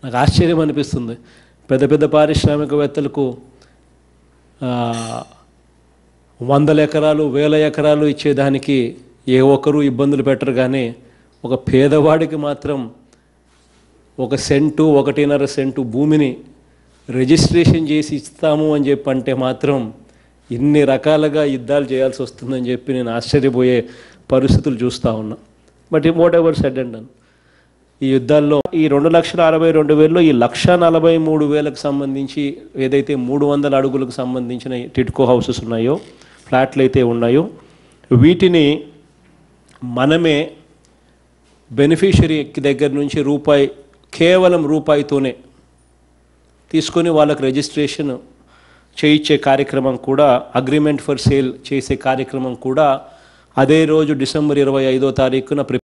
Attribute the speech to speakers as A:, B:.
A: నాకు ఆశ్చర్యం అనిపిస్తుంది పెద్ద పెద్ద పారిశ్రామికవేత్తలకు ఆ, వందల ఎకరాలు వేల ఎకరాలు ఇచ్చేదానికి ఏ ఒక్కరూ ఇబ్బందులు పెట్టరు కానీ ఒక పేదవాడికి మాత్రం ఒక సెంటు ఒకటిన్నర సెంటు భూమిని రిజిస్ట్రేషన్ చేసి ఇస్తాము అని చెప్పి అంటే మాత్రం ఇన్ని రకాలుగా యుద్ధాలు చేయాల్సి వస్తుందని చెప్పి నేను ఆశ్చర్యపోయే పరిస్థితులు చూస్తూ ఉన్నా but whatever said and done ఈ యుద్ధాల్లో ఈ రెండు లక్షల అరవై రెండు వేలలో ఈ లక్ష నలభై మూడు వేలకు సంబంధించి ఏదైతే మూడు వందల అడుగులకు సంబంధించిన టిట్కో హౌసెస్ ఉన్నాయో ఫ్లాట్లు అయితే ఉన్నాయో వీటిని మనమే బెనిఫిషరీ దగ్గర నుంచి రూపాయి కేవలం రూపాయితోనే తీసుకొని వాళ్ళకి రిజిస్ట్రేషన్ చేయించే కార్యక్రమం కూడా అగ్రిమెంట్ ఫర్ సేల్ చేసే కార్యక్రమం కూడా అదే రోజు డిసెంబర్ ఇరవై ఐదో తారీఖున ప్రి